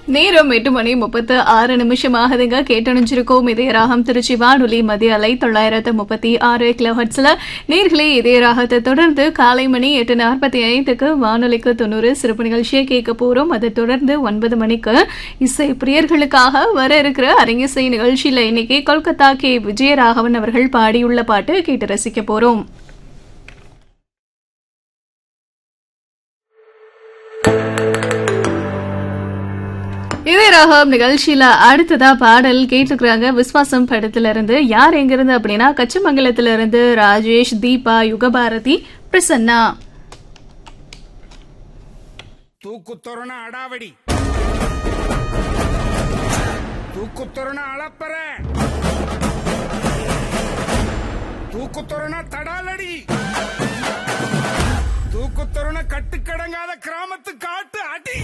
நேரம் எட்டு மணி முப்பத்து ஆறு நிமிஷம் ஆகுதுங்க கேட்டணிஞ்சிருக்கோம் இதய ராகம் திருச்சி வானொலி மதிய அலை தொள்ளாயிரத்து முப்பத்தி ஆறு கிலோஹட்ஸ்ல நேர்களே இதய ராகத்தை தொடர்ந்து காலை மணி எட்டு நாற்பத்தி ஐந்துக்கு வானொலிக்கு தொண்ணூறு சிறப்பு நிகழ்ச்சியை கேட்க போறோம் அதை தொடர்ந்து ஒன்பது மணிக்கு இசை பிரியர்களுக்காக வர இருக்கிற அரங்கிசை நிகழ்ச்சியில இன்னைக்கு கொல்கத்தா கே விஜயராகவன் அவர்கள் பாடியுள்ள பாட்டு கேட்டு ரசிக்க போறோம் இதே ராகம் நிகழ்ச்சியில அடுத்ததா பாடல் கேட்டுக்கிறாங்க விஸ்வாசம் படத்துல இருந்து யார் எங்க இருந்து அப்படின்னா கச்சமங்கலத்துல இருந்து ராஜேஷ் தீபா யுகபாரதி பிரசன்னா தூக்குத்தொரண அடாவடி தூக்குத்தொரண அளப்பற தூக்குத்தொரண தடாலடி தூக்குத்தொரண கட்டுக்கடங்காத கிராமத்து காட்டு அடி